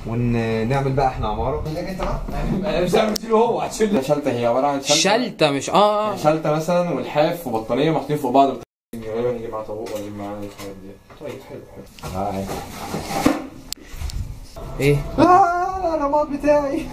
ونعمل بقى احنا عماره انت بقى مش عارف له هو عشان شلته هي عباره عن شلته شلتة مش اه اه شلته مثلا والحاف وبطانيه محطوطين فوق بعض غالبا نجيب معاه طابوق ولا نجيب معاه الحاجات دي طيب حلو حلو اه عادي ايه اه الرماد بتاعي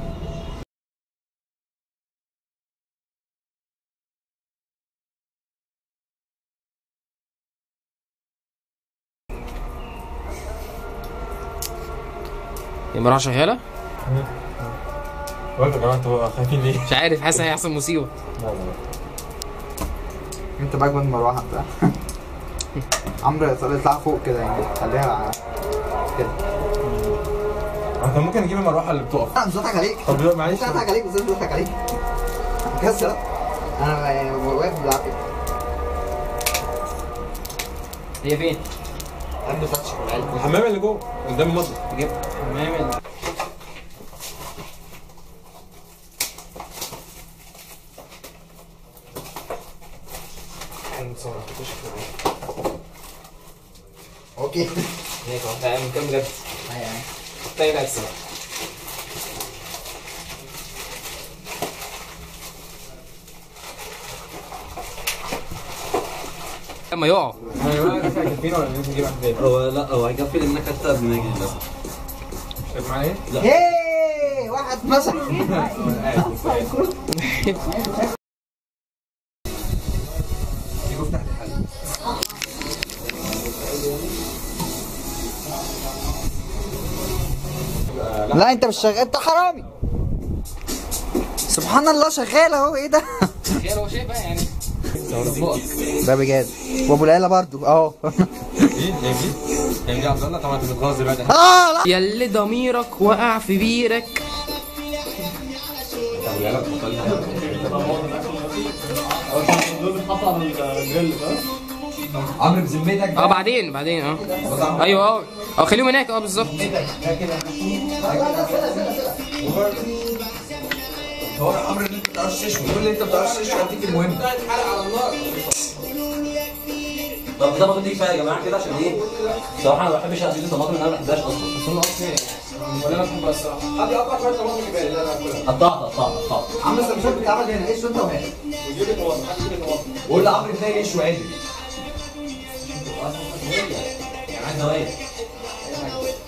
المروحة شغالة؟ وانتوا كمان انتوا خايفين ليه؟ مش عارف حاسس هيحصل مصيبة لا لا انت بقى اجمد مروحه بتاع عمرو اطلع فوق كده يعني خليها كده لا كان ممكن نجيب المروحه اللي بتقف لا مش بضحك عليك طب لا، معلش مش بضحك عليك بس مش بضحك عليك كسر انا يعني واقف بالعافيه هي فين؟ عنده فتش في العلم الحمام اللي جوه قدام المطبخ جيب حمام اوكي هيك اهو فاهم كام جد؟ طيب اكسب لما يقعوا فينا ولا لازم نجيب واحد تاني؟ هو لا هو هيكفي لانك حتى قبل ما يجي للاسف طيب معايا ايه؟ هيه واحد مسح يجوا في تحت الحل لا انت مش شغال انت حرامي سبحان الله شغال اهو ايه ده خير هو شايف بقى يعني ده بجد وابو العيله برضو اهو ايه جايب دي؟ جايب دي عبد الله طبعا انت بتغاظ دلوقتي اه لا يلي ضميرك وقع في بيرك طب لا لا عمرو بذمتك اه بعدين بعدين اه ايوه اه اه خليهم هناك اه بالظبط هو عمرو اللي انت بتعرفش تشوي كل اللي انت بتعرفش تشوي هديك المهم طب ده باخد دي كفايه يا جماعه كده عشان ايه؟ بصراحه انا ما بحبش ازيد الطماطم انا ما بحبهاش اصلا ولا انا بحبها الصراحه حد يقطع شويه طماطم كفايه لا لا كلها قطعت قطعت قطعت عم السمسات بتتعمل هنا ايش انت وهنا وقول لعمرو ازاي يشوي عادي يعني عايز نوايا